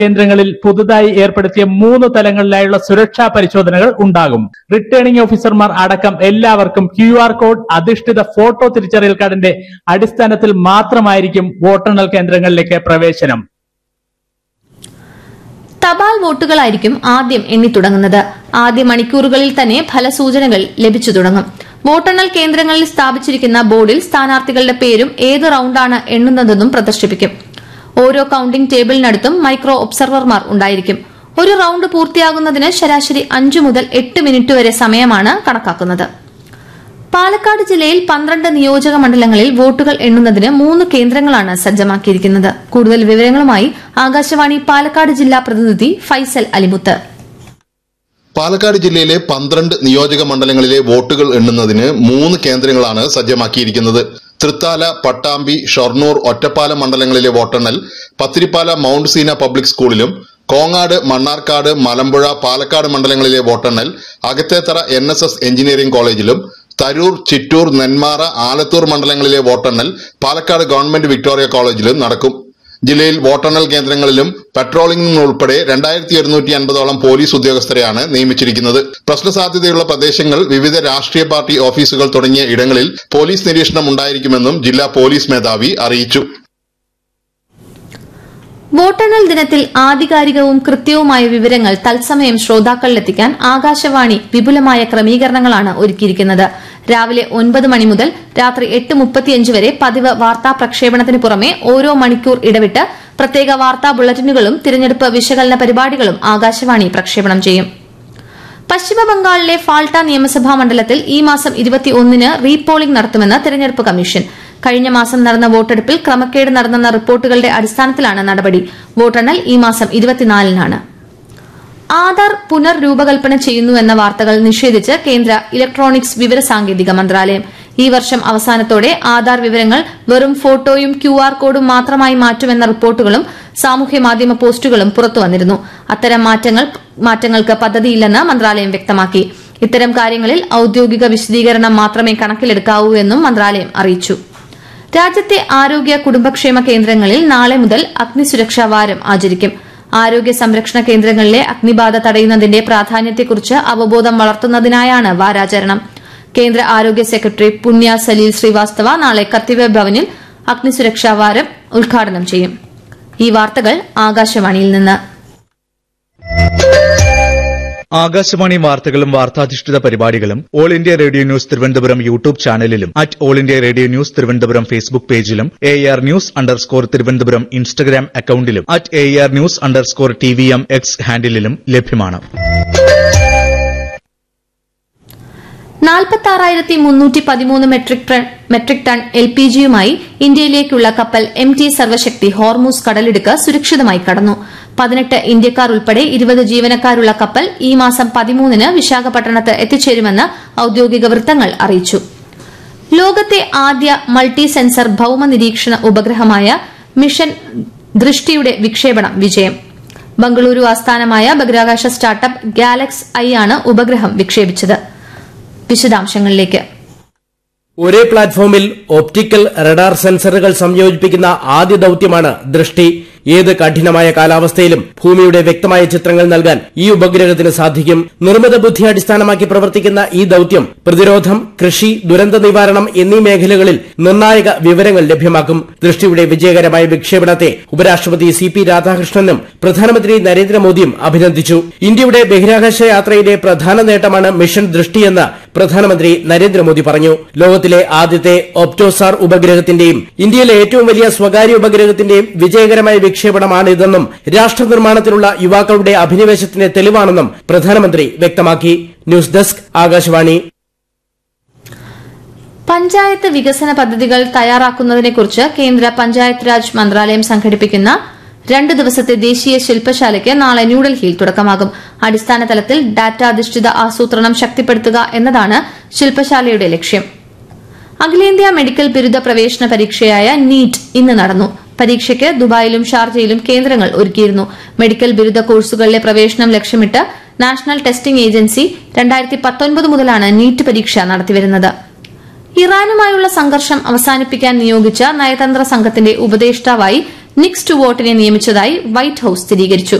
കേന്ദ്രങ്ങളിൽ പുതുതായി ഏർപ്പെടുത്തിയ മൂന്ന് തലങ്ങളിലായുള്ള സുരക്ഷാ പരിശോധനകൾ ഉണ്ടാകും റിട്ടേണിംഗ് ഓഫീസർമാർ അടക്കം എല്ലാവർക്കും ക്യു ആർ കോഡ് അധിഷ്ഠിത ഫോട്ടോ തിരിച്ചറിയൽ കാർഡിന്റെ അടിസ്ഥാനത്തിൽ മാത്രമായിരിക്കും വോട്ടെണ്ണൽ കേന്ദ്രങ്ങളിലേക്ക് പ്രവേശനം തപാൽ വോട്ടുകളായിരിക്കും ആദ്യം എണ്ണിത്തുടങ്ങുന്നത് ആദ്യ മണിക്കൂറുകളിൽ തന്നെ ഫലസൂചനകൾ ലഭിച്ചു തുടങ്ങും വോട്ടെണ്ണൽ കേന്ദ്രങ്ങളിൽ സ്ഥാപിച്ചിരിക്കുന്ന ബോർഡിൽ സ്ഥാനാർത്ഥികളുടെ പേരും ഏത് റൌണ്ടാണ് എണ്ണുന്നതെന്നും പ്രദർശിപ്പിക്കും ഓരോ കൌണ്ടിംഗ് ടേബിളിനടുത്തും മൈക്രോ ഒബ്സർവർമാർ ഉണ്ടായിരിക്കും ഒരു റൌണ്ട് പൂർത്തിയാകുന്നതിന് ശരാശരി അഞ്ചു മുതൽ എട്ട് മിനിറ്റ് വരെ സമയമാണ് കണക്കാക്കുന്നത് പാലക്കാട് ജില്ലയിൽ പന്ത്രണ്ട് നിയോജക മണ്ഡലങ്ങളിൽ വോട്ടുകൾ എണ്ണുന്നതിന് മൂന്ന് കേന്ദ്രങ്ങളാണ് സജ്ജമാക്കിയിരിക്കുന്നത് കൂടുതൽ വിവരങ്ങളുമായി ആകാശവാണി പാലക്കാട് ജില്ലാ പ്രതിനിധി ഫൈസൽ അലിമുത്ത് പാലക്കാട് ജില്ലയിലെ പന്ത്രണ്ട് നിയോജക മണ്ഡലങ്ങളിലെ വോട്ടുകൾ എണ്ണുന്നതിന് മൂന്ന് കേന്ദ്രങ്ങളാണ് സജ്ജമാക്കിയിരിക്കുന്നത് തൃത്താല പട്ടാമ്പി ഷൊർണൂർ ഒറ്റപ്പാലം മണ്ഡലങ്ങളിലെ വോട്ടെണ്ണൽ പത്തിരിപ്പാല മൌണ്ട് സീന പബ്ലിക് സ്കൂളിലും കോങ്ങാട് മണ്ണാർക്കാട് മലമ്പുഴ പാലക്കാട് മണ്ഡലങ്ങളിലെ വോട്ടെണ്ണൽ Akathethara N S S engineering കോളേജിലും തരൂർ ചിറ്റൂർ നെന്മാറ ആലത്തൂർ മണ്ഡലങ്ങളിലെ വോട്ടെണ്ണൽ പാലക്കാട് ഗവൺമെന്റ് വിക്ടോറിയ കോളേജിലും നടക്കും ജില്ലയിൽ വോട്ടെണ്ണൽ കേന്ദ്രങ്ങളിലും പെട്രോളിംഗിനും ഉൾപ്പെടെ രണ്ടായിരത്തി ഒരുന്നൂറ്റി അൻപതോളം പോലീസ് ഉദ്യോഗസ്ഥരെയാണ് നിയമിച്ചിരിക്കുന്നത് പ്രശ്നസാധ്യതയുള്ള പ്രദേശങ്ങൾ വിവിധ രാഷ്ട്രീയ പാർട്ടി ഓഫീസുകൾ തുടങ്ങിയ ഇടങ്ങളിൽ പോലീസ് നിരീക്ഷണം ഉണ്ടായിരിക്കുമെന്നും ജില്ലാ പോലീസ് മേധാവി അറിയിച്ചു വോട്ടെണ്ണൽ ദിനത്തിൽ ആധികാരികവും കൃത്യവുമായ വിവരങ്ങൾ തത്സമയം ശ്രോതാക്കളിലെത്തിക്കാൻ ആകാശവാണി വിപുലമായ ക്രമീകരണങ്ങളാണ് ഒരുക്കിയിരിക്കുന്നത് രാവിലെ ഒൻപത് മണി മുതൽ രാത്രി എട്ട് മുപ്പത്തിയഞ്ച് വരെ പതിവ് വാർത്താ പ്രക്ഷേപണത്തിന് പുറമെ ഓരോ മണിക്കൂർ ഇടവിട്ട് പ്രത്യേക വാർത്താ ബുള്ളറ്റിനുകളും തിരഞ്ഞെടുപ്പ് വിശകലന പരിപാടികളും ആകാശവാണി പ്രക്ഷേപണം ചെയ്യും പശ്ചിമബംഗാളിലെ ഫാൾട്ട നിയമസഭാ മണ്ഡലത്തിൽ ഈ മാസം ഇരുപത്തിയൊന്നിന് റീപോളിംഗ് നടത്തുമെന്ന് തെരഞ്ഞെടുപ്പ് കമ്മീഷൻ കഴിഞ്ഞ മാസം നടന്ന വോട്ടെടുപ്പിൽ ക്രമക്കേട് നടന്നെന്ന റിപ്പോർട്ടുകളുടെ അടിസ്ഥാനത്തിലാണ് നടപടി വോട്ടെണ്ണൽ ഈ മാസം ഇരുപത്തിനാലിനാണ് ആധാർ പുനർരൂപകൽപ്പന ചെയ്യുന്നുവെന്ന വാർത്തകൾ നിഷേധിച്ച് കേന്ദ്ര ഇലക്ട്രോണിക്സ് വിവരസാങ്കേതിക മന്ത്രാലയം ഈ വർഷം അവസാനത്തോടെ ആധാർ വിവരങ്ങൾ വെറും ഫോട്ടോയും ക്യു ആർ കോഡും മാത്രമായി മാറ്റുമെന്ന റിപ്പോർട്ടുകളും സാമൂഹ്യ മാധ്യമ പോസ്റ്റുകളും പുറത്തുവന്നിരുന്നു അത്തരം മാറ്റങ്ങൾ മാറ്റങ്ങൾക്ക് പദ്ധതിയില്ലെന്ന് മന്ത്രാലയം വ്യക്തമാക്കി ഇത്തരം കാര്യങ്ങളിൽ ഔദ്യോഗിക വിശദീകരണം മാത്രമേ കണക്കിലെടുക്കാവൂ എന്നും മന്ത്രാലയം അറിയിച്ചു രാജ്യത്തെ ആരോഗ്യ കുടുംബക്ഷേമ കേന്ദ്രങ്ങളിൽ നാളെ മുതൽ അഗ്നിസുരക്ഷാ വാരം ആചരിക്കും ആരോഗ്യ സംരക്ഷണ കേന്ദ്രങ്ങളിലെ അഗ്നിബാധ തടയുന്നതിന്റെ പ്രാധാന്യത്തെക്കുറിച്ച് അവബോധം വളർത്തുന്നതിനായാണ് വാരാചരണം കേന്ദ്ര ആരോഗ്യ സെക്രട്ടറി പുണ്യ സലീൽ ശ്രീവാസ്തവ നാളെ കർത്തവ്യ ഭവനിൽ അഗ്നിസുരക്ഷാ വാരം ഉദ്ഘാടനം ചെയ്യും ഈ വാർത്തകൾ ആകാശവാണിയിൽ നിന്ന് ആകാശവാണി വാർത്തകളും വാർത്താധിഷ്ഠിത പരിപാടികളും All India Radio News Thiruvananthapuram YouTube ചാനലിലും at All India Radio News Thiruvananthapuram Facebook പേജിലും A R news underscore Thiruvananthapuram Instagram അക്കൌണ്ടിലും at A R news underscore T V M X ഹാൻഡിലും ലഭ്യമാണ് നാൽപ്പത്തി മുന്നൂറ്റി പതിമൂന്ന് metric ton metric ton L P ജിയുമായി ഇന്ത്യയിലേക്കുള്ള കപ്പൽ എം ടി സർവശക്തി ഹോർമൂസ് കടലിടുക്ക് സുരക്ഷിതമായി കടന്നു പതിനെട്ട് ഇന്ത്യക്കാർ ഉൾപ്പെടെ ഇരുപത് ജീവനക്കാരുള്ള കപ്പൽ ഈ മാസം പതിമൂന്നിന് വിശാഖപട്ടണത്ത് എത്തിച്ചേരുമെന്ന് ഔദ്യോഗിക വൃത്തങ്ങൾ അറിയിച്ചു ലോകത്തെ ആദ്യ മൾട്ടി സെൻസർ ഭൌമ നിരീക്ഷണ ഉപഗ്രഹമായ മിഷൻ ദൃഷ്ടിയുടെ വിക്ഷേപണം വിജയം ബംഗളൂരു ആസ്ഥാനമായ ബഹിരാകാശ സ്റ്റാർട്ടപ്പ് ഗാലക്സ് ഐ ആണ് ഉപഗ്രഹം വിക്ഷേപിച്ചത് വിശദാംശങ്ങളിലേക്ക് ഒരേ പ്ലാറ്റ്ഫോമിൽ ഒപ്റ്റിക്കൽ റഡാർ സെൻസറുകൾ സംയോജിപ്പിക്കുന്ന ആദ്യ ദൌത്യമാണ് ദൃഷ്ടി ഏത് കഠിനമായ കാലാവസ്ഥയിലും ഭൂമിയുടെ വ്യക്തമായ ചിത്രങ്ങൾ നൽകാൻ ഈ ഉപഗ്രഹത്തിന് സാധിക്കും നിർമ്മിത ബുദ്ധി അടിസ്ഥാനമാക്കി പ്രവർത്തിക്കുന്ന ഈ ദൌത്യം പ്രതിരോധം കൃഷി ദുരന്ത നിവാരണം എന്നീ മേഖലകളിൽ നിർണായക വിവരങ്ങൾ ലഭ്യമാക്കും ദൃഷ്ടിയുടെ വിജയകരമായ വിക്ഷേപണത്തെ ഉപരാഷ്ട്രപതി സി പി രാധാകൃഷ്ണനും പ്രധാനമന്ത്രി നരേന്ദ്രമോദിയും അഭിനന്ദിച്ചു ഇന്ത്യയുടെ ബഹിരാകാശ യാത്രയിലെ പ്രധാന നേട്ടമാണ് മിഷൻ ദൃഷ്ടിയെന്ന് പ്രധാനമന്ത്രി നരേന്ദ്രമോദി പറഞ്ഞു ലോകത്തിലെ ആദ്യത്തെ ഒപ്റ്റോസാർ ഉപഗ്രഹത്തിന്റെയും ഇന്ത്യയിലെ ഏറ്റവും വലിയ സ്വകാര്യ ഉപഗ്രഹത്തിന്റെയും വിജയകരമായ വിക്ഷേപണമാണിതെന്നും രാഷ്ട്ര നിർമ്മാണത്തിലുള്ള യുവാക്കളുടെ അഭിനിവേശത്തിന്റെ തെളിവാണെന്നും പ്രധാനമന്ത്രി വ്യക്തമാക്കി ന്യൂസ് ഡെസ്ക് ആകാശവാണി പഞ്ചായത്ത് വികസന പദ്ധതികൾ തയ്യാറാക്കുന്നതിനെക്കുറിച്ച് കേന്ദ്ര പഞ്ചായത്ത് രാജ് മന്ത്രാലയം സംഘടിപ്പിക്കുന്ന രണ്ട് ദിവസത്തെ ദേശീയ ശില്പശാലയ്ക്ക് നാളെ ന്യൂഡൽഹിയിൽ തുടക്കമാകും അടിസ്ഥാന തലത്തിൽ ഡാറ്റ അധിഷ്ഠിത ആസൂത്രണം ശക്തിപ്പെടുത്തുക എന്നതാണ് ശില്പശാലയുടെ ലക്ഷ്യം അഖിലേന്ത്യാ മെഡിക്കൽ ബിരുദ പ്രവേശന പരീക്ഷയായ നീറ്റ് ഇന്ന് നടന്നു പരീക്ഷയ്ക്ക് ദുബായിലും ഷാർജയിലും കേന്ദ്രങ്ങൾ ഒരുക്കിയിരുന്നു മെഡിക്കൽ ബിരുദ കോഴ്സുകളിലെ പ്രവേശനം ലക്ഷ്യമിട്ട് നാഷണൽ ടെസ്റ്റിംഗ് ഏജൻസി രണ്ടായിരത്തി പത്തൊൻപത് മുതലാണ് നീറ്റ് പരീക്ഷ നടത്തിവരുന്നത് ഇറാനുമായുള്ള സംഘർഷം അവസാനിപ്പിക്കാൻ നിയോഗിച്ച നയതന്ത്ര സംഘത്തിന്റെ ഉപദേഷ്ടാവായി നിക്സ് ടു വോട്ടിനെ നിയമിച്ചതായി വൈറ്റ് ഹൌസ് സ്ഥിരീകരിച്ചു